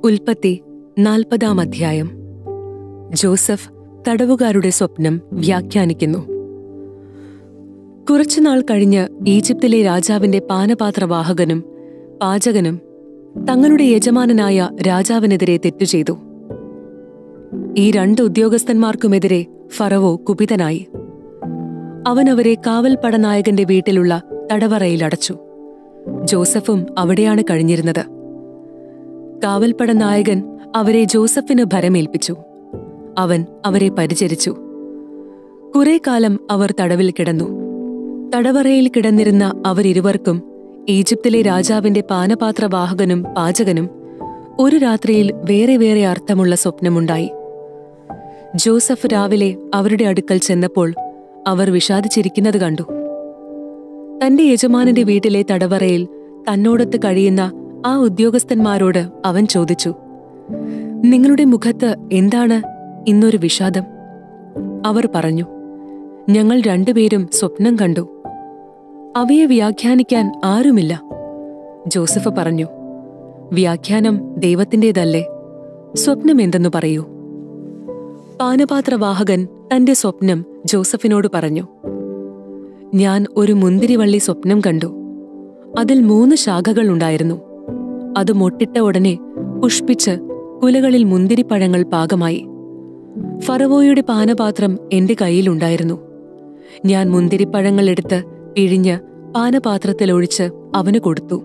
ഉൽപ്പത്തി നാൽപ്പതാം അധ്യായം ജോസഫ് തടവുകാരുടെ സ്വപ്നം വ്യാഖ്യാനിക്കുന്നു കുറച്ചുനാൾ കഴിഞ്ഞ് ഈജിപ്തിലെ രാജാവിന്റെ പാനപാത്രവാഹകനും പാചകനും തങ്ങളുടെ യജമാനനായ രാജാവിനെതിരെ തെറ്റു ചെയ്തു ഈ രണ്ട് ഉദ്യോഗസ്ഥന്മാർക്കുമെതിരെ ഫറവോ കുപിതനായി അവൻ അവരെ കാവൽ പടനായകന്റെ വീട്ടിലുള്ള തടവറയിൽ അടച്ചു ജോസഫും അവിടെയാണ് കഴിഞ്ഞിരുന്നത് കാവൽപ്പട നായകൻ അവരെ ജോസഫിന് ഭരമേൽപ്പിച്ചു അവൻ അവരെ പരിചരിച്ചു കുറെ കാലം അവർ തടവിൽ കിടന്നു തടവറയിൽ കിടന്നിരുന്ന അവരിരുവർക്കും ഈജിപ്തിലെ രാജാവിന്റെ പാനപാത്രവാഹകനും പാചകനും ഒരു രാത്രിയിൽ വേറെ വേറെ അർത്ഥമുള്ള സ്വപ്നമുണ്ടായി ജോസഫ് രാവിലെ അവരുടെ അടുക്കൽ ചെന്നപ്പോൾ അവർ വിഷാദിച്ചിരിക്കുന്നത് കണ്ടു തന്റെ യജമാനന്റെ വീട്ടിലെ തടവറയിൽ തന്നോടൊത്ത് കഴിയുന്ന ആ ഉദ്യോഗസ്ഥന്മാരോട് അവൻ ചോദിച്ചു നിങ്ങളുടെ മുഖത്ത് എന്താണ് ഇന്നൊരു വിഷാദം അവർ പറഞ്ഞു ഞങ്ങൾ രണ്ടുപേരും സ്വപ്നം കണ്ടു അവയെ വ്യാഖ്യാനിക്കാൻ ആരുമില്ല ജോസഫ് പറഞ്ഞു വ്യാഖ്യാനം ദൈവത്തിൻ്റെതല്ലേ സ്വപ്നം എന്തെന്നു പറയൂ പാനപാത്രവാഹകൻ തന്റെ സ്വപ്നം ജോസഫിനോട് പറഞ്ഞു ഞാൻ ഒരു മുന്തിരിവള്ളി സ്വപ്നം കണ്ടു അതിൽ മൂന്ന് ശാഖകൾ ഉണ്ടായിരുന്നു അത് മൊട്ടിട്ട ഉടനെ പുഷ്പിച്ച് കുലകളിൽ മുന്തിരിപ്പഴങ്ങൾ പാകമായി ഫറവോയുടെ പാനപാത്രം എന്റെ കയ്യിലുണ്ടായിരുന്നു ഞാൻ മുന്തിരിപ്പഴങ്ങൾ എടുത്ത് പിഴിഞ്ഞ് പാനപാത്രത്തിലൊഴിച്ച് അവന് കൊടുത്തു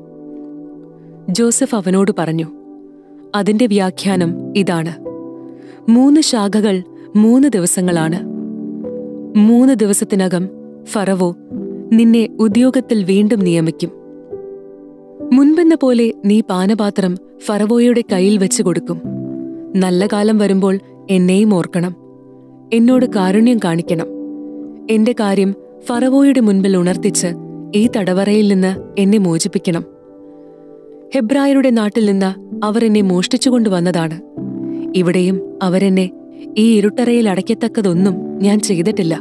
ജോസഫ് അവനോട് പറഞ്ഞു അതിന്റെ വ്യാഖ്യാനം ഇതാണ് മൂന്ന് ശാഖകൾ മൂന്ന് ദിവസങ്ങളാണ് മൂന്ന് ദിവസത്തിനകം ഫറവോ നിന്നെ ഉദ്യോഗത്തിൽ വീണ്ടും നിയമിക്കും മുൻപെന്ന പോലെ നീ പാനപാത്രം ഫറവോയുടെ കയ്യിൽ വെച്ച് കൊടുക്കും നല്ല കാലം വരുമ്പോൾ എന്നെയും ഓർക്കണം എന്നോട് കാരുണ്യം കാണിക്കണം എന്റെ കാര്യം ഫറവോയുടെ മുൻപിൽ ഉണർത്തിച്ച് ഈ തടവറയിൽ നിന്ന് എന്നെ മോചിപ്പിക്കണം ഹെബ്രായരുടെ നാട്ടിൽ നിന്ന് അവർ എന്നെ മോഷ്ടിച്ചുകൊണ്ടുവന്നതാണ് ഇവിടെയും അവരെന്നെ ഈ ഇരുട്ടറയിൽ അടയ്ക്കത്തക്കതൊന്നും ഞാൻ ചെയ്തിട്ടില്ല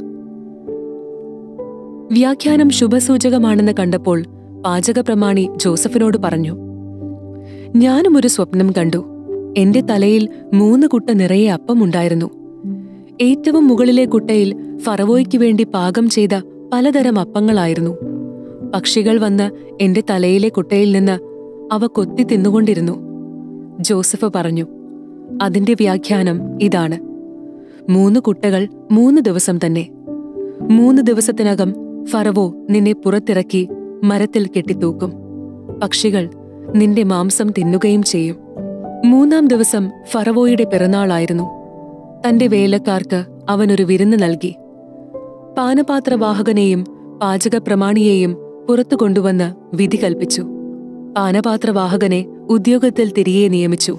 വ്യാഖ്യാനം ശുഭസൂചകമാണെന്ന് കണ്ടപ്പോൾ പാചകപ്രമാണി ജോസഫിനോട് പറഞ്ഞു ഞാനും ഒരു സ്വപ്നം കണ്ടു എന്റെ തലയിൽ മൂന്ന് കുട്ട നിറയെ അപ്പമുണ്ടായിരുന്നു ഏറ്റവും മുകളിലെ കുട്ടയിൽ ഫറവോയ്ക്ക് വേണ്ടി പാകം ചെയ്ത പലതരം അപ്പങ്ങളായിരുന്നു പക്ഷികൾ വന്ന് എന്റെ തലയിലെ കുട്ടയിൽ നിന്ന് അവ കൊത്തി തിന്നുകൊണ്ടിരുന്നു ജോസഫ് പറഞ്ഞു അതിന്റെ വ്യാഖ്യാനം ഇതാണ് മൂന്ന് കുട്ടകൾ മൂന്ന് ദിവസം തന്നെ മൂന്ന് ദിവസത്തിനകം ഫറവോ നിന്നെ പുറത്തിറക്കി മരത്തിൽ കെട്ടിത്തൂക്കും പക്ഷികൾ നിന്റെ മാംസം തിന്നുകയും ചെയ്യും മൂന്നാം ദിവസം ഫറവോയുടെ പിറന്നാളായിരുന്നു തന്റെ വേലക്കാർക്ക് അവനൊരു വിരുന്ന് നൽകി പാനപാത്രവാഹകനെയും പാചകപ്രമാണിയെയും പുറത്തു കൊണ്ടുവന്ന് വിധി കൽപ്പിച്ചു പാനപാത്രവാഹകനെ ഉദ്യോഗത്തിൽ തിരികെ നിയമിച്ചു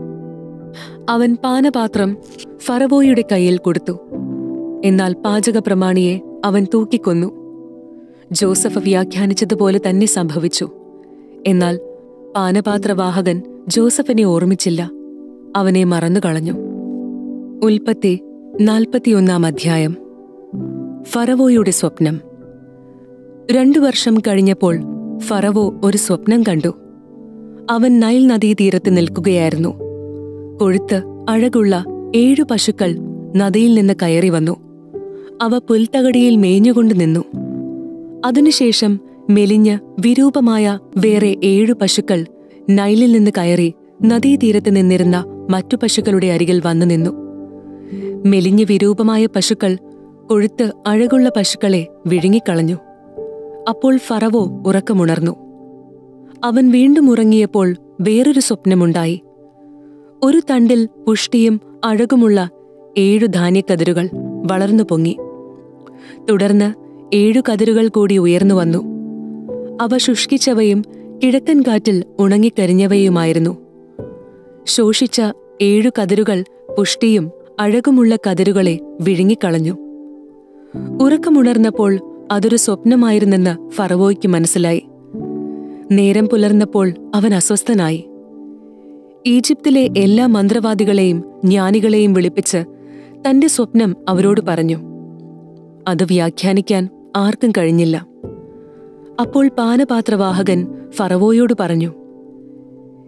അവൻ പാനപാത്രം ഫറവോയുടെ കയ്യിൽ കൊടുത്തു എന്നാൽ പാചകപ്രമാണിയെ അവൻ തൂക്കിക്കൊന്നു ജോസഫ് വ്യാഖ്യാനിച്ചതുപോലെ തന്നെ സംഭവിച്ചു എന്നാൽ പാനപാത്രവാഹകൻ ജോസഫിനെ ഓർമ്മിച്ചില്ല അവനെ മറന്നുകളഞ്ഞു ഉൽപ്പത്തി നാൽപ്പത്തിയൊന്നാം അധ്യായം ഫറവോയുടെ സ്വപ്നം രണ്ടു വർഷം കഴിഞ്ഞപ്പോൾ ഫറവോ ഒരു സ്വപ്നം കണ്ടു അവൻ നൈൽ നദീതീരത്ത് നിൽക്കുകയായിരുന്നു കൊഴുത്ത് അഴകുള്ള ഏഴു പശുക്കൾ നദിയിൽ നിന്ന് കയറി വന്നു അവ പുൽത്തകടിയിൽ മേഞ്ഞുകൊണ്ട് നിന്നു അതിനുശേഷം മെലിഞ്ഞ് വിരൂപമായ വേറെ ഏഴു പശുക്കൾ നൈലിൽ നിന്ന് കയറി നദീതീരത്ത് നിന്നിരുന്ന മറ്റു പശുക്കളുടെ അരികിൽ വന്നു നിന്നു മെലിഞ്ഞ് വിരൂപമായ പശുക്കൾ കൊഴുത്ത് അഴകുള്ള പശുക്കളെ വിഴുങ്ങിക്കളഞ്ഞു അപ്പോൾ ഫറവോ ഉറക്കമുണർന്നു അവൻ വീണ്ടും ഉറങ്ങിയപ്പോൾ വേറൊരു സ്വപ്നമുണ്ടായി ഒരു തണ്ടിൽ പുഷ്ടിയും അഴകുമുള്ള ഏഴു ധാന്യക്കതിരുകൾ വളർന്നു പൊങ്ങി തുടർന്ന് ഏഴു കതിരുകൾ കൂടി ഉയർന്നു വന്നു അവ ശുഷ്കിച്ചവയും കിഴക്കൻ കാറ്റിൽ ഉണങ്ങിക്കരിഞ്ഞവയുമായിരുന്നു ശോഷിച്ച ഏഴു കതിരുകൾ പുഷ്ടിയും അഴകുമുള്ള കതിരുകളെ വിഴുങ്ങിക്കളഞ്ഞു ഉറക്കമുണർന്നപ്പോൾ അതൊരു സ്വപ്നമായിരുന്നെന്ന് ഫറവോയ്ക്ക് മനസ്സിലായി നേരം പുലർന്നപ്പോൾ അവൻ അസ്വസ്ഥനായി ഈജിപ്തിലെ എല്ലാ മന്ത്രവാദികളെയും ജ്ഞാനികളെയും വിളിപ്പിച്ച് തന്റെ സ്വപ്നം അവരോട് പറഞ്ഞു അത് വ്യാഖ്യാനിക്കാൻ ആർക്കും കഴിഞ്ഞില്ല അപ്പോൾ പാനപാത്രവാഹകൻ ഫറവോയോട് പറഞ്ഞു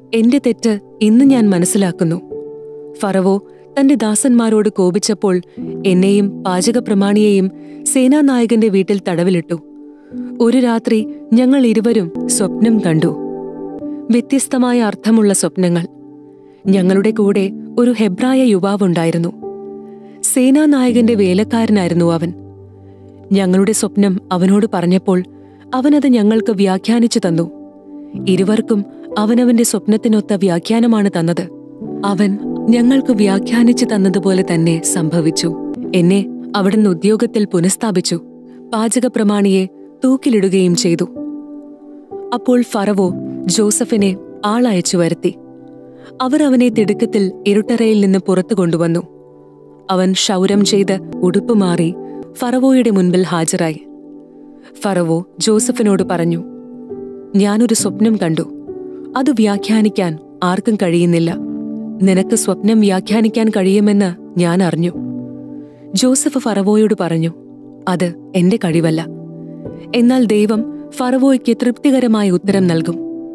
എന്റെ തെറ്റ് ഇന്ന് ഞാൻ മനസ്സിലാക്കുന്നു ഫറവോ തന്റെ ദാസന്മാരോട് കോപിച്ചപ്പോൾ എന്നെയും പാചകപ്രമാണിയെയും സേനാനായകന്റെ വീട്ടിൽ തടവിലിട്ടു ഒരു രാത്രി ഞങ്ങൾ ഇരുവരും സ്വപ്നം കണ്ടു വ്യത്യസ്തമായ അർത്ഥമുള്ള സ്വപ്നങ്ങൾ ഞങ്ങളുടെ കൂടെ ഒരു ഹെബ്രായ യുവാവുണ്ടായിരുന്നു സേനാനായകന്റെ വേലക്കാരനായിരുന്നു അവൻ ഞങ്ങളുടെ സ്വപ്നം അവനോട് പറഞ്ഞപ്പോൾ അവനത് ഞങ്ങൾക്ക് വ്യാഖ്യാനിച്ചു തന്നു ഇരുവർക്കും അവനവന്റെ സ്വപ്നത്തിനൊത്ത വ്യാഖ്യാനമാണ് തന്നത് അവൻ ഞങ്ങൾക്ക് വ്യാഖ്യാനിച്ചു തന്നതുപോലെ തന്നെ സംഭവിച്ചു എന്നെ അവിടുന്ന് ഉദ്യോഗത്തിൽ പുനഃസ്ഥാപിച്ചു പാചകപ്രമാണിയെ തൂക്കിലിടുകയും ചെയ്തു അപ്പോൾ ഫറവോ ജോസഫിനെ ആളയച്ചു വരുത്തി അവർ അവനെ തിടുക്കത്തിൽ ഇരുട്ടറയിൽ നിന്ന് പുറത്തു കൊണ്ടുവന്നു അവൻ ക്ഷൗരം ചെയ്ത് ഉടുപ്പ് മാറി ഫറവോയുടെ മുൻപിൽ ഹാജരായി ഫറവോ ജോസഫിനോട് പറഞ്ഞു ഞാനൊരു സ്വപ്നം കണ്ടു അത് വ്യാഖ്യാനിക്കാൻ ആർക്കും കഴിയുന്നില്ല നിനക്ക് സ്വപ്നം വ്യാഖ്യാനിക്കാൻ കഴിയുമെന്ന് ഞാൻ അറിഞ്ഞു ജോസഫ് ഫറവോയോട് പറഞ്ഞു അത് എന്റെ കഴിവല്ല എന്നാൽ ദൈവം ഫറവോയ്ക്ക് തൃപ്തികരമായ ഉത്തരം നൽകും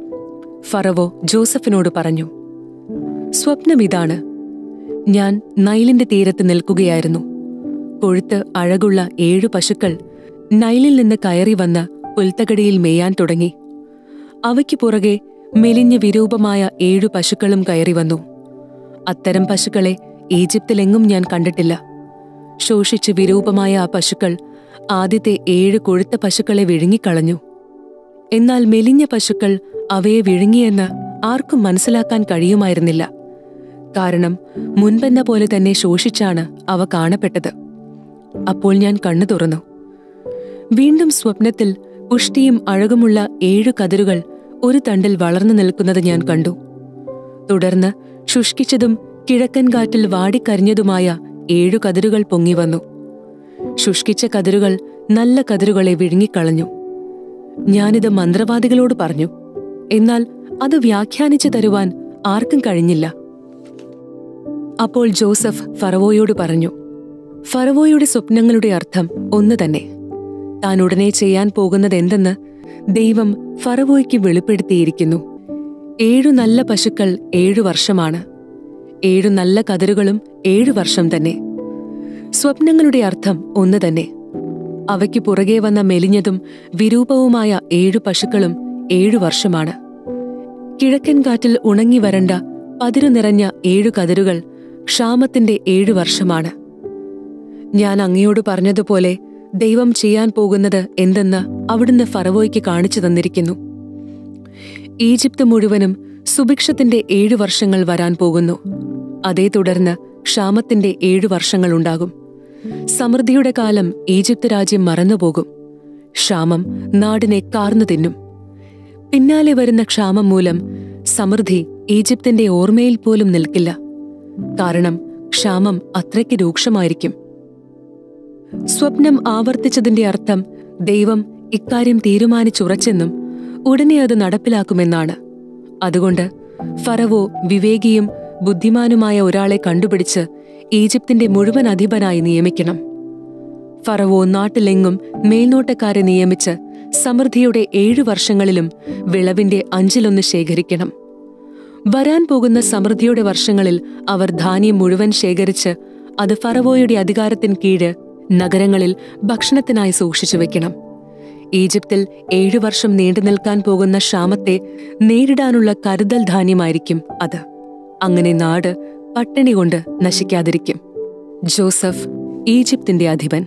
ഫറവോ ജോസഫിനോട് പറഞ്ഞു സ്വപ്നം ഇതാണ് ഞാൻ നൈലിന്റെ തീരത്ത് നിൽക്കുകയായിരുന്നു കൊഴുത്ത് അഴകുള്ള ഏഴു പശുക്കൾ നൈലിൽ നിന്ന് കയറി വന്ന് പുൽത്തകടിയിൽ മേയാൻ തുടങ്ങി അവയ്ക്ക് പുറകെ മെലിഞ്ഞ വിരൂപമായ ഏഴു പശുക്കളും കയറി വന്നു അത്തരം പശുക്കളെ ഈജിപ്തിലെങ്ങും ഞാൻ കണ്ടിട്ടില്ല ശോഷിച്ച് വിരൂപമായ ആ പശുക്കൾ ആദ്യത്തെ ഏഴ് കൊഴുത്ത പശുക്കളെ വിഴുങ്ങിക്കളഞ്ഞു എന്നാൽ മെലിഞ്ഞ പശുക്കൾ അവയെ വിഴുങ്ങിയെന്ന് ആർക്കും മനസ്സിലാക്കാൻ കഴിയുമായിരുന്നില്ല കാരണം മുൻപെന്ന പോലെ തന്നെ ശോഷിച്ചാണ് അവ കാണപ്പെട്ടത് അപ്പോൾ ഞാൻ കണ്ണു തുറന്നു വീണ്ടും സ്വപ്നത്തിൽ പുഷ്ടിയും അഴകുമുള്ള ഏഴു കതിരുകൾ ഒരു തണ്ടിൽ വളർന്നു നിൽക്കുന്നത് ഞാൻ കണ്ടു തുടർന്ന് ശുഷ്കിച്ചതും കിഴക്കൻ കാറ്റിൽ വാടിക്കരിഞ്ഞതുമായ ഏഴു കതിരുകൾ പൊങ്ങിവന്നു ശുഷ്കിച്ച കതിരുകൾ നല്ല കതിരുകളെ വിഴുങ്ങിക്കളഞ്ഞു ഞാനിത് മന്ത്രവാദികളോട് പറഞ്ഞു എന്നാൽ അത് വ്യാഖ്യാനിച്ചു തരുവാൻ ആർക്കും കഴിഞ്ഞില്ല അപ്പോൾ ജോസഫ് ഫറവോയോട് പറഞ്ഞു ഫറവോയുടെ സ്വപ്നങ്ങളുടെ അർത്ഥം ഒന്ന് തന്നെ താൻ ഉടനെ ചെയ്യാൻ പോകുന്നത് എന്തെന്ന് ദൈവം ഫറവോയ്ക്ക് വെളിപ്പെടുത്തിയിരിക്കുന്നു ഏഴു നല്ല പശുക്കൾ ഏഴു വർഷമാണ് ഏഴു നല്ല കതിരുകളും ഏഴു വർഷം തന്നെ സ്വപ്നങ്ങളുടെ അർത്ഥം ഒന്ന് തന്നെ അവയ്ക്ക് പുറകെ വന്ന മെലിഞ്ഞതും വിരൂപവുമായ ഏഴു പശുക്കളും ഏഴു വർഷമാണ് കിഴക്കൻ കാറ്റിൽ ഉണങ്ങി വരണ്ട പതിരു നിറഞ്ഞ ഏഴു കതിരുകൾ ക്ഷാമത്തിന്റെ ഏഴു വർഷമാണ് ഞാൻ അങ്ങയോട് പറഞ്ഞതുപോലെ ദൈവം ചെയ്യാൻ പോകുന്നത് എന്തെന്ന് അവിടുന്ന് ഫറവോയ്ക്ക് കാണിച്ചു തന്നിരിക്കുന്നു ഈജിപ്ത് മുഴുവനും സുഭിക്ഷത്തിന്റെ ഏഴു വർഷങ്ങൾ വരാൻ പോകുന്നു അതേ തുടർന്ന് ക്ഷാമത്തിന്റെ ഏഴു വർഷങ്ങൾ ഉണ്ടാകും സമൃദ്ധിയുടെ കാലം ഈജിപ്ത് രാജ്യം മറന്നുപോകും ക്ഷാമം നാടിനെ കാർന്നു തിന്നും പിന്നാലെ വരുന്ന ക്ഷാമം മൂലം സമൃദ്ധി ഈജിപ്തിന്റെ ഓർമ്മയിൽ പോലും നിൽക്കില്ല കാരണം ക്ഷാമം അത്രയ്ക്ക് രൂക്ഷമായിരിക്കും സ്വപ്നം ആവർത്തിച്ചതിന്റെ അർത്ഥം ദൈവം ഇക്കാര്യം തീരുമാനിച്ചുറച്ചെന്നും ഉടനെ അത് നടപ്പിലാക്കുമെന്നാണ് അതുകൊണ്ട് ഫറവോ വിവേകിയും ബുദ്ധിമാനുമായ ഒരാളെ കണ്ടുപിടിച്ച് ഈജിപ്തിന്റെ മുഴുവൻ അധിപനായി നിയമിക്കണം ഫറവോ നാട്ടിലെങ്ങും മേൽനോട്ടക്കാരെ നിയമിച്ച് സമൃദ്ധിയുടെ ഏഴു വർഷങ്ങളിലും വിളവിന്റെ അഞ്ചിലൊന്ന് ശേഖരിക്കണം വരാൻ പോകുന്ന സമൃദ്ധിയുടെ വർഷങ്ങളിൽ അവർ ധാന്യം മുഴുവൻ ശേഖരിച്ച് അത് ഫറവോയുടെ അധികാരത്തിന് കീഴ് നഗരങ്ങളിൽ ഭക്ഷണത്തിനായി സൂക്ഷിച്ചു വെക്കണം ഈജിപ്തിൽ ഏഴു വർഷം നീണ്ടു നിൽക്കാൻ പോകുന്ന ക്ഷാമത്തെ നേരിടാനുള്ള കരുതൽ ധാന്യമായിരിക്കും അത് അങ്ങനെ നാട് പട്ടിണി കൊണ്ട് നശിക്കാതിരിക്കും ജോസഫ് ഈജിപ്തിന്റെ അധിപൻ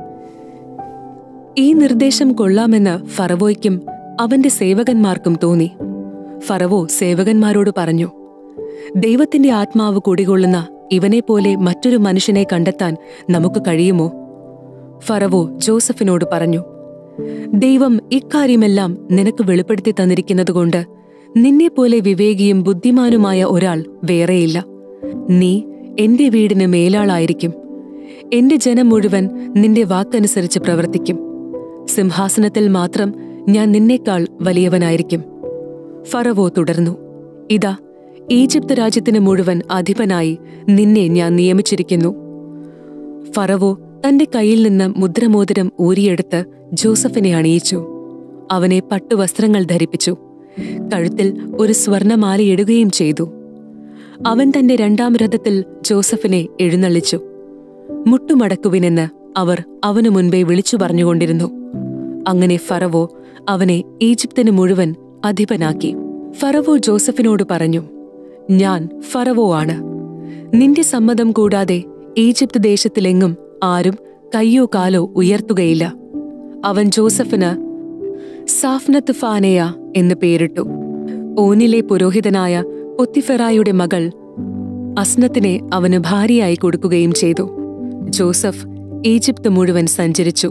ഈ നിർദ്ദേശം കൊള്ളാമെന്ന് ഫറവോയ്ക്കും അവന്റെ സേവകന്മാർക്കും തോന്നി ഫറവോ സേവകന്മാരോട് പറഞ്ഞു ദൈവത്തിന്റെ ആത്മാവ് കുടികൊള്ളുന്ന ഇവനെപ്പോലെ മറ്റൊരു മനുഷ്യനെ കണ്ടെത്താൻ നമുക്ക് കഴിയുമോ ഫറവോ ജോസഫിനോട് പറഞ്ഞു ദൈവം ഇക്കാര്യമെല്ലാം നിനക്ക് വെളിപ്പെടുത്തി തന്നിരിക്കുന്നതുകൊണ്ട് നിന്നെപ്പോലെ വിവേകിയും ബുദ്ധിമാനുമായ ഒരാൾ വേറെയില്ല നീ എന്റെ വീടിന് മേലാളായിരിക്കും എന്റെ ജനം മുഴുവൻ നിന്റെ വാക്കനുസരിച്ച് പ്രവർത്തിക്കും സിംഹാസനത്തിൽ മാത്രം ഞാൻ നിന്നേക്കാൾ വലിയവനായിരിക്കും ഫറവോ തുടർന്നു ഇതാ ഈജിപ്ത് രാജ്യത്തിന് മുഴുവൻ അധിപനായി നിന്നെ ഞാൻ നിയമിച്ചിരിക്കുന്നു ഫറവോ തന്റെ കയ്യിൽ നിന്ന് മുദ്രമോതിരം ഊരിയെടുത്ത് ജോസഫിനെ അണിയിച്ചു അവനെ പട്ടുവസ്ത്രങ്ങൾ ധരിപ്പിച്ചു കഴുത്തിൽ ഒരു സ്വർണമാല ഇടുകയും ചെയ്തു അവൻ തന്റെ രണ്ടാം രഥത്തിൽ ജോസഫിനെ എഴുന്നള്ളിച്ചു മുട്ടുമടക്കുവിനെന്ന് അവർ അവനു മുൻപേ വിളിച്ചു പറഞ്ഞുകൊണ്ടിരുന്നു അങ്ങനെ ഫറവോ അവനെ ഈജിപ്തിന് മുഴുവൻ അധിപനാക്കി ഫറവോ ജോസഫിനോട് പറഞ്ഞു ഞാൻ ഫറവോ ആണ് നിന്റെ സമ്മതം കൂടാതെ ഈജിപ്ത് ദേശത്തിലെങ്ങും ആരും കയ്യോ കാലോ ഉയർത്തുകയില്ല അവൻ ജോസഫിന് സാഫ്നത്ത് ഫാനയ എന്ന് പേരിട്ടു ഓനിലെ പുരോഹിതനായ പൊത്തിഫെറായുടെ മകൾ അസ്നത്തിനെ അവന് ഭാര്യയായി കൊടുക്കുകയും ചെയ്തു ജോസഫ് ഈജിപ്ത് മുഴുവൻ സഞ്ചരിച്ചു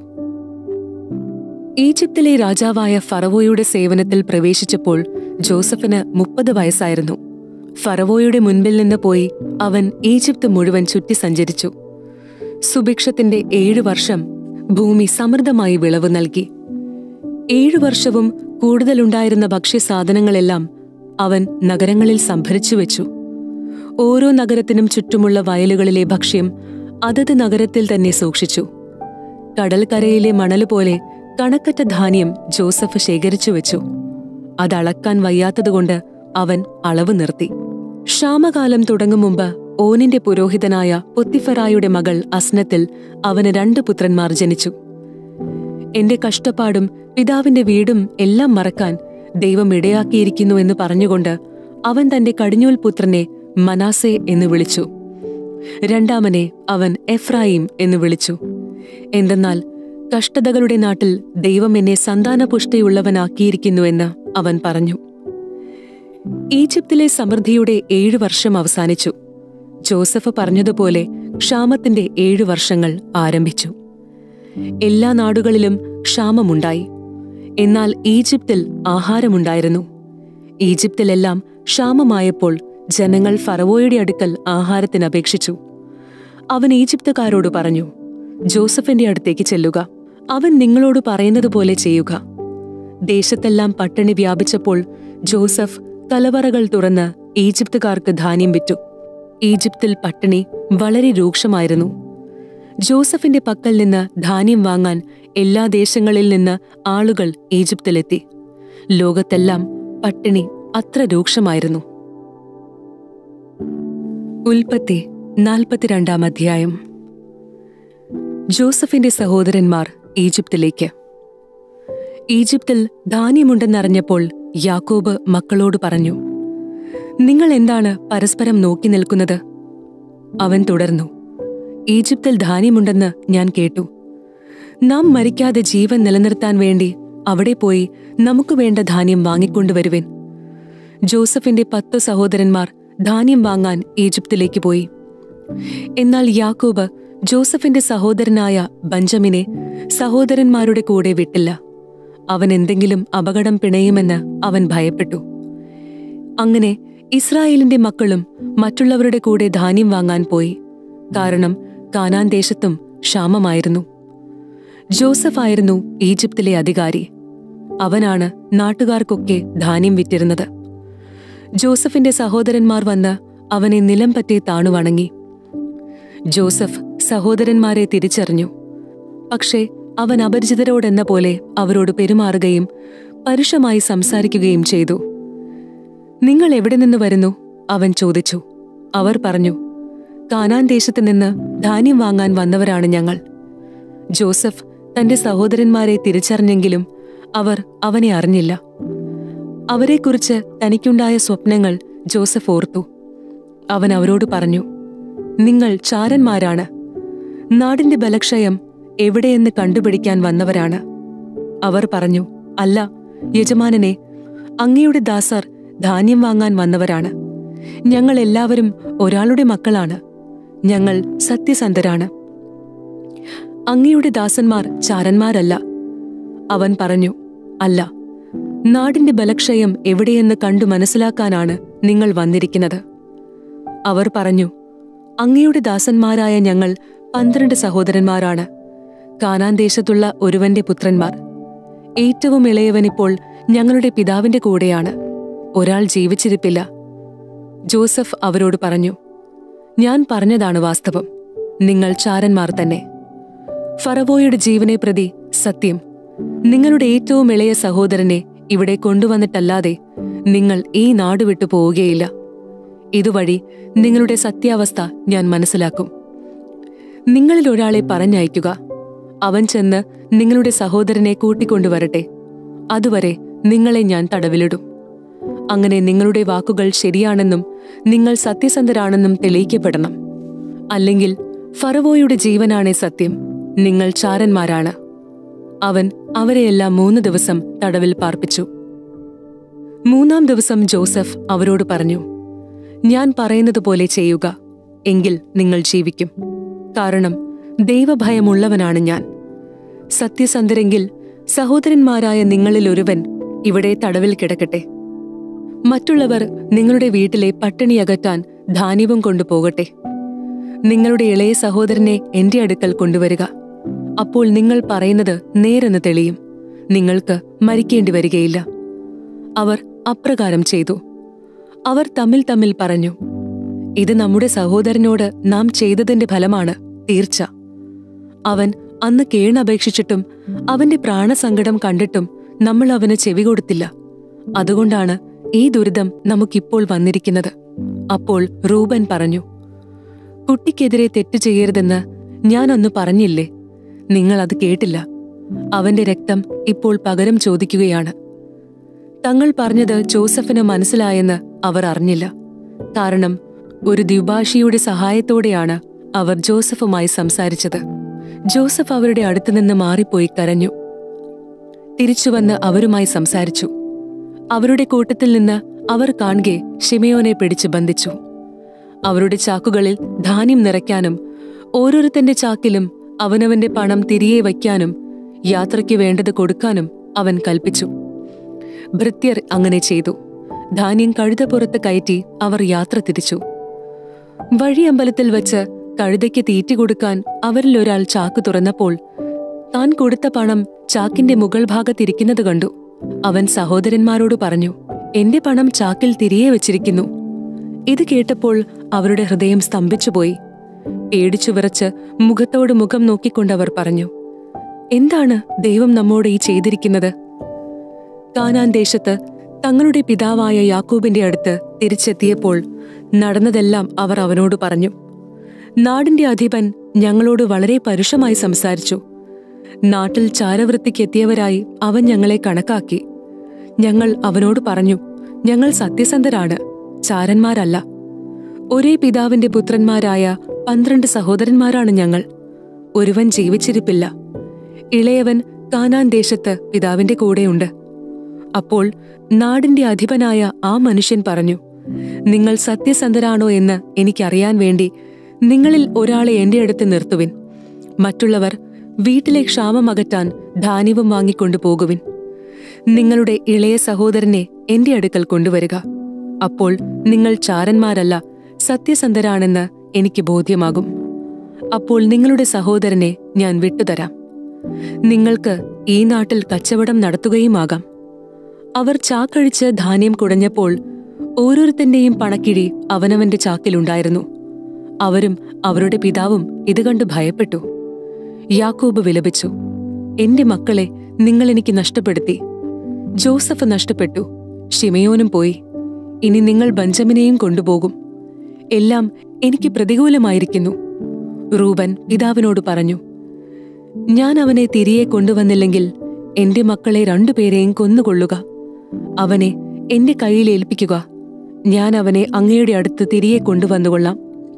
ഈജിപ്തിലെ രാജാവായ ഫറവോയുടെ സേവനത്തിൽ പ്രവേശിച്ചപ്പോൾ ജോസഫിന് മുപ്പത് വയസ്സായിരുന്നു ഫറവോയുടെ മുൻപിൽ നിന്ന് പോയി അവൻ ഈജിപ്ത് മുഴുവൻ ചുറ്റി സഞ്ചരിച്ചു സുഭിക്ഷത്തിന്റെ ഏഴു വർഷം ഭൂമി സമൃദ്ധമായി വിളവ് നൽകി ഏഴു വർഷവും കൂടുതലുണ്ടായിരുന്ന ഭക്ഷ്യസാധനങ്ങളെല്ലാം അവൻ നഗരങ്ങളിൽ സംഭരിച്ചു വെച്ചു ഓരോ നഗരത്തിനും ചുറ്റുമുള്ള വയലുകളിലെ ഭക്ഷ്യം അതത് നഗരത്തിൽ തന്നെ സൂക്ഷിച്ചു കടൽക്കരയിലെ മണല് പോലെ കണക്കറ്റ ധാന്യം ജോസഫ് ശേഖരിച്ചു വെച്ചു അതളക്കാൻ വയ്യാത്തതുകൊണ്ട് അവൻ അളവ് നിർത്തി ക്ഷാമകാലം തുടങ്ങും മുമ്പ് ഓനിന്റെ പുരോഹിതനായ പൊത്തിഫറായുടെ മകൾ അസ്നത്തിൽ അവന് രണ്ട് പുത്രന്മാർ ജനിച്ചു എന്റെ കഷ്ടപ്പാടും പിതാവിന്റെ വീടും എല്ലാം മറക്കാൻ ദൈവം ഇടയാക്കിയിരിക്കുന്നു എന്ന് പറഞ്ഞുകൊണ്ട് അവൻ തന്റെ കടിഞ്ഞൂൽ പുത്രനെ മനാസെ എന്ന് വിളിച്ചു രണ്ടാമനെ അവൻ എഫ്രായിം എന്ന് വിളിച്ചു എന്തെന്നാൽ കഷ്ടതകളുടെ നാട്ടിൽ ദൈവം എന്നെ സന്താനപുഷ്ടിയുള്ളവനാക്കിയിരിക്കുന്നുവെന്ന് അവൻ പറഞ്ഞു ഈജിപ്തിലെ സമൃദ്ധിയുടെ ഏഴു വർഷം അവസാനിച്ചു ജോസഫ് പറഞ്ഞതുപോലെ ക്ഷാമത്തിന്റെ ഏഴു വർഷങ്ങൾ ആരംഭിച്ചു എല്ലാ നാടുകളിലും ക്ഷാമമുണ്ടായി എന്നാൽ ഈജിപ്തിൽ ആഹാരമുണ്ടായിരുന്നു ഈജിപ്തിലെല്ലാം ക്ഷാമമായപ്പോൾ ജനങ്ങൾ ഫറവോയുടെ അടുക്കൽ ആഹാരത്തിന് അപേക്ഷിച്ചു അവൻ ഈജിപ്തുകാരോട് പറഞ്ഞു ജോസഫിന്റെ അടുത്തേക്ക് ചെല്ലുക അവൻ നിങ്ങളോട് പറയുന്നത് പോലെ ചെയ്യുക ദേശത്തെല്ലാം പട്ടിണി വ്യാപിച്ചപ്പോൾ ജോസഫ് കലവറകൾ തുറന്ന് ഈജിപ്തുകാർക്ക് ധാന്യം വിറ്റു ഈജിപ്തിൽ പട്ടിണി വളരെ രൂക്ഷമായിരുന്നു ജോസഫിന്റെ പക്കൽ നിന്ന് ധാന്യം വാങ്ങാൻ എല്ലാ ദേശങ്ങളിൽ നിന്ന് ആളുകൾ ഈജിപ്തിലെത്തി ലോകത്തെല്ലാം പട്ടിണി അത്ര രൂക്ഷമായിരുന്നു ഉൽപ്പത്തി നാൽപ്പത്തിരണ്ടാം അധ്യായം ജോസഫിന്റെ സഹോദരന്മാർ ഈജിപ്തിലേക്ക് ഈജിപ്തിൽ ധാന്യമുണ്ടെന്നറിഞ്ഞപ്പോൾ യാക്കോബ് മക്കളോട് പറഞ്ഞു നിങ്ങൾ എന്താണ് പരസ്പരം നോക്കി നിൽക്കുന്നത് അവൻ തുടർന്നു ഈജിപ്തിൽ ധാന്യമുണ്ടെന്ന് ഞാൻ കേട്ടു നാം മരിക്കാതെ ജീവൻ നിലനിർത്താൻ വേണ്ടി അവിടെ പോയി നമുക്ക് വേണ്ട ധാന്യം വാങ്ങിക്കൊണ്ടുവരുവിൻ ജോസഫിന്റെ പത്ത് സഹോദരന്മാർ ധാന്യം വാങ്ങാൻ ഈജിപ്തിലേക്ക് പോയി എന്നാൽ യാക്കോബ് ജോസഫിന്റെ സഹോദരനായ ബഞ്ചമിനെ സഹോദരന്മാരുടെ കൂടെ വിട്ടില്ല അവൻ എന്തെങ്കിലും അപകടം പിണയുമെന്ന് അവൻ ഭയപ്പെട്ടു അങ്ങനെ ഇസ്രായേലിന്റെ മക്കളും മറ്റുള്ളവരുടെ കൂടെ ധാന്യം വാങ്ങാൻ പോയി കാരണം കാനാൻ ദേശത്തും ക്ഷാമമായിരുന്നു ജോസഫായിരുന്നു ഈജിപ്തിലെ അധികാരി അവനാണ് നാട്ടുകാർക്കൊക്കെ ധാന്യം വിറ്റിരുന്നത് ജോസഫിന്റെ സഹോദരന്മാർ വന്ന് അവനെ നിലം പറ്റി താണുവണങ്ങി ജോസഫ് സഹോദരന്മാരെ തിരിച്ചറിഞ്ഞു പക്ഷേ അവൻ അപരിചിതരോടെന്ന പോലെ അവരോട് പെരുമാറുകയും പരുഷമായി സംസാരിക്കുകയും ചെയ്തു നിങ്ങൾ എവിടെ നിന്ന് വരുന്നു അവൻ ചോദിച്ചു അവർ പറഞ്ഞു കാനാൻ ദേശത്ത് നിന്ന് ധാന്യം വാങ്ങാൻ വന്നവരാണ് ഞങ്ങൾ ജോസഫ് തന്റെ സഹോദരന്മാരെ തിരിച്ചറിഞ്ഞെങ്കിലും അവർ അവനെ അറിഞ്ഞില്ല അവരെക്കുറിച്ച് തനിക്കുണ്ടായ സ്വപ്നങ്ങൾ ജോസഫ് ഓർത്തു അവൻ അവരോട് പറഞ്ഞു നിങ്ങൾ ചാരന്മാരാണ് നാടിന്റെ ബലക്ഷയം എവിടെയെന്ന് കണ്ടുപിടിക്കാൻ വന്നവരാണ് അവർ പറഞ്ഞു അല്ല യജമാനനെ അങ്ങയുടെ ദാസർ ധാന്യം വാങ്ങാൻ വന്നവരാണ് ഞങ്ങൾ എല്ലാവരും ഒരാളുടെ മക്കളാണ് ഞങ്ങൾ സത്യസന്ധരാണ് അങ്ങയുടെ ദാസന്മാർ ചാരന്മാരല്ല അവൻ പറഞ്ഞു അല്ല നാടിന്റെ ബലക്ഷയം എവിടെയെന്ന് കണ്ടു മനസ്സിലാക്കാനാണ് നിങ്ങൾ വന്നിരിക്കുന്നത് അവർ പറഞ്ഞു അങ്ങയുടെ ദാസന്മാരായ ഞങ്ങൾ പന്ത്രണ്ട് സഹോദരന്മാരാണ് കാനാൻ ദേശത്തുള്ള ഒരുവന്റെ പുത്രന്മാർ ഏറ്റവും ഇളയവനിപ്പോൾ ഞങ്ങളുടെ പിതാവിന്റെ കൂടെയാണ് ഒരാൾ ജീവിച്ചിരിപ്പില്ല ജോസഫ് അവരോട് പറഞ്ഞു ഞാൻ പറഞ്ഞതാണ് വാസ്തവം നിങ്ങൾ ചാരന്മാർ തന്നെ ഫറവോയുടെ ജീവനെ പ്രതി സത്യം നിങ്ങളുടെ ഏറ്റവും ഇളയ സഹോദരനെ ഇവിടെ കൊണ്ടുവന്നിട്ടല്ലാതെ നിങ്ങൾ ഈ നാട് വിട്ടു പോവുകയില്ല ഇതുവഴി നിങ്ങളുടെ സത്യാവസ്ഥ ഞാൻ മനസ്സിലാക്കും നിങ്ങളിൽ ഒരാളെ പറഞ്ഞയക്കുക അവൻ ചെന്ന് നിങ്ങളുടെ സഹോദരനെ കൂട്ടിക്കൊണ്ടുവരട്ടെ അതുവരെ നിങ്ങളെ ഞാൻ തടവിലിടും അങ്ങനെ നിങ്ങളുടെ വാക്കുകൾ ശരിയാണെന്നും നിങ്ങൾ സത്യസന്ധരാണെന്നും തെളിയിക്കപ്പെടണം അല്ലെങ്കിൽ ഫറവോയുടെ ജീവനാണേ സത്യം നിങ്ങൾ ചാരന്മാരാണ് അവൻ അവരെയെല്ലാം മൂന്ന് ദിവസം തടവിൽ പാർപ്പിച്ചു മൂന്നാം ദിവസം ജോസഫ് അവരോട് പറഞ്ഞു ഞാൻ പറയുന്നത് പോലെ ചെയ്യുക എങ്കിൽ നിങ്ങൾ ജീവിക്കും കാരണം ദൈവഭയമുള്ളവനാണ് ഞാൻ സത്യസന്ധരെങ്കിൽ സഹോദരന്മാരായ നിങ്ങളിൽ ഒരുവൻ ഇവിടെ തടവിൽ കിടക്കട്ടെ മറ്റുള്ളവർ നിങ്ങളുടെ വീട്ടിലെ പട്ടിണി അകറ്റാൻ ധാന്യവും കൊണ്ടുപോകട്ടെ നിങ്ങളുടെ ഇളയ സഹോദരനെ എന്റെ അടുക്കൽ കൊണ്ടുവരിക അപ്പോൾ നിങ്ങൾ പറയുന്നത് നേരെന്ന് തെളിയും നിങ്ങൾക്ക് മരിക്കേണ്ടി വരികയില്ല അവർ അപ്രകാരം ചെയ്തു അവർ തമ്മിൽ തമ്മിൽ പറഞ്ഞു ഇത് നമ്മുടെ സഹോദരനോട് നാം ചെയ്തതിന്റെ ഫലമാണ് തീർച്ച അവൻ അന്ന് കേണപേക്ഷിച്ചിട്ടും അവന്റെ പ്രാണസങ്കടം കണ്ടിട്ടും നമ്മൾ അവന് ചെവി കൊടുത്തില്ല അതുകൊണ്ടാണ് ഈ ദുരിതം നമുക്കിപ്പോൾ വന്നിരിക്കുന്നത് അപ്പോൾ റൂബൻ പറഞ്ഞു കുട്ടിക്കെതിരെ തെറ്റ് ചെയ്യരുതെന്ന് ഞാൻ അന്ന് പറഞ്ഞില്ലേ നിങ്ങൾ അത് കേട്ടില്ല അവന്റെ രക്തം ഇപ്പോൾ പകരം ചോദിക്കുകയാണ് തങ്ങൾ പറഞ്ഞത് ജോസഫിന് മനസ്സിലായെന്ന് അവർ അറിഞ്ഞില്ല കാരണം ഒരു ദ്വിഭാഷിയുടെ സഹായത്തോടെയാണ് അവർ ജോസഫുമായി സംസാരിച്ചത് ജോസഫ് അവരുടെ അടുത്തുനിന്ന് മാറിപ്പോയി കരഞ്ഞു തിരിച്ചുവന്ന് അവരുമായി സംസാരിച്ചു അവരുടെ കൂട്ടത്തിൽ നിന്ന് അവർ കാണുകെ ഷിമയോനെ പിടിച്ചു ബന്ധിച്ചു അവരുടെ ചാക്കുകളിൽ ധാന്യം നിറയ്ക്കാനും ഓരോരുത്തന്റെ ചാക്കിലും അവനവന്റെ പണം തിരികെ വയ്ക്കാനും യാത്രയ്ക്ക് വേണ്ടത് കൊടുക്കാനും അവൻ കൽപ്പിച്ചു ഭൃത്യർ അങ്ങനെ ചെയ്തു ധാന്യം കഴുതപ്പുറത്ത് കയറ്റി അവർ യാത്ര തിരിച്ചു വഴിയമ്പലത്തിൽ വച്ച് കഴുതയ്ക്ക് തീറ്റി കൊടുക്കാൻ അവരിൽ ഒരാൾ ചാക്ക് തുറന്നപ്പോൾ താൻ കൊടുത്ത പണം ചാക്കിന്റെ മുകൾ ഭാഗത്തിരിക്കുന്നത് കണ്ടു അവൻ സഹോദരന്മാരോട് പറഞ്ഞു എന്റെ പണം ചാക്കിൽ തിരികെ വച്ചിരിക്കുന്നു ഇത് കേട്ടപ്പോൾ അവരുടെ ഹൃദയം സ്തംഭിച്ചുപോയി പേടിച്ചു വിറച്ച് മുഖത്തോട് മുഖം നോക്കിക്കൊണ്ടവർ പറഞ്ഞു എന്താണ് ദൈവം നമ്മോട് ഈ ചെയ്തിരിക്കുന്നത് കാനാൻ ദേശത്ത് തങ്ങളുടെ പിതാവായ യാക്കോബിന്റെ അടുത്ത് തിരിച്ചെത്തിയപ്പോൾ നടന്നതെല്ലാം അവർ അവനോട് പറഞ്ഞു നാടിന്റെ അധിപൻ ഞങ്ങളോട് വളരെ പരുഷമായി സംസാരിച്ചു നാട്ടിൽ ചാരവൃത്തിക്കെത്തിയവരായി അവൻ ഞങ്ങളെ കണക്കാക്കി ഞങ്ങൾ അവനോട് പറഞ്ഞു ഞങ്ങൾ സത്യസന്ധരാണ് ചാരന്മാരല്ല ഒരേ പിതാവിന്റെ പുത്രന്മാരായ പന്ത്രണ്ട് സഹോദരന്മാരാണ് ഞങ്ങൾ ഒരുവൻ ജീവിച്ചിരിപ്പില്ല ഇളയവൻ കാനാൻ ദേശത്ത് പിതാവിന്റെ കൂടെയുണ്ട് അപ്പോൾ നാടിന്റെ അധിപനായ ആ മനുഷ്യൻ പറഞ്ഞു നിങ്ങൾ സത്യസന്ധരാണോ എന്ന് എനിക്കറിയാൻ വേണ്ടി നിങ്ങളിൽ ഒരാളെ എന്റെ അടുത്ത് നിർത്തുവിൻ മറ്റുള്ളവർ വീട്ടിലെ ക്ഷാമം അകറ്റാൻ ധാന്യവും വാങ്ങിക്കൊണ്ടു പോകുവിൻ നിങ്ങളുടെ ഇളയ സഹോദരനെ എന്റെ അടുക്കൽ കൊണ്ടുവരിക അപ്പോൾ നിങ്ങൾ ചാരന്മാരല്ല സത്യസന്ധരാണെന്ന് എനിക്ക് ബോധ്യമാകും അപ്പോൾ നിങ്ങളുടെ സഹോദരനെ ഞാൻ വിട്ടുതരാം നിങ്ങൾക്ക് ഈ നാട്ടിൽ കച്ചവടം നടത്തുകയുമാകാം അവർ ചാക്കഴിച്ച് ധാന്യം കുടഞ്ഞപ്പോൾ ഓരോരുത്തന്റെയും പണക്കിഴി അവനവന്റെ ചാക്കിലുണ്ടായിരുന്നു അവരും അവരുടെ പിതാവും ഇത് കണ്ട് ഭയപ്പെട്ടു യാക്കോബ് വിലപിച്ചു എന്റെ മക്കളെ നിങ്ങൾ എനിക്ക് നഷ്ടപ്പെടുത്തി ജോസഫ് നഷ്ടപ്പെട്ടു ഷിമയോനും പോയി ഇനി നിങ്ങൾ ബഞ്ചമിനെയും കൊണ്ടുപോകും എല്ലാം എനിക്ക് പ്രതികൂലമായിരിക്കുന്നു റൂബൻ പിതാവിനോട് പറഞ്ഞു ഞാൻ അവനെ തിരികെ കൊണ്ടുവന്നില്ലെങ്കിൽ എന്റെ മക്കളെ രണ്ടുപേരെയും കൊന്നുകൊള്ളുക അവനെ എന്റെ കയ്യിൽ ഏൽപ്പിക്കുക ഞാൻ അവനെ അങ്ങയുടെ അടുത്ത് തിരികെ കൊണ്ടുവന്നുകൊള്ളാം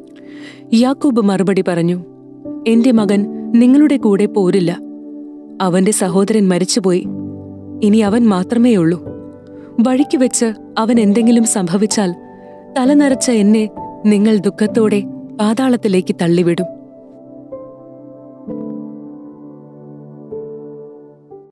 യാക്കോബ് മറുപടി പറഞ്ഞു എന്റെ മകൻ നിങ്ങളുടെ കൂടെ പോരില്ല അവന്റെ സഹോദരൻ മരിച്ചുപോയി ഇനി അവൻ മാത്രമേ ഉള്ളൂ വഴിക്ക് വെച്ച് അവൻ എന്തെങ്കിലും സംഭവിച്ചാൽ തലനരച്ച എന്നെ നിങ്ങൾ ദുഃഖത്തോടെ പാതാളത്തിലേക്ക് തള്ളിവിടും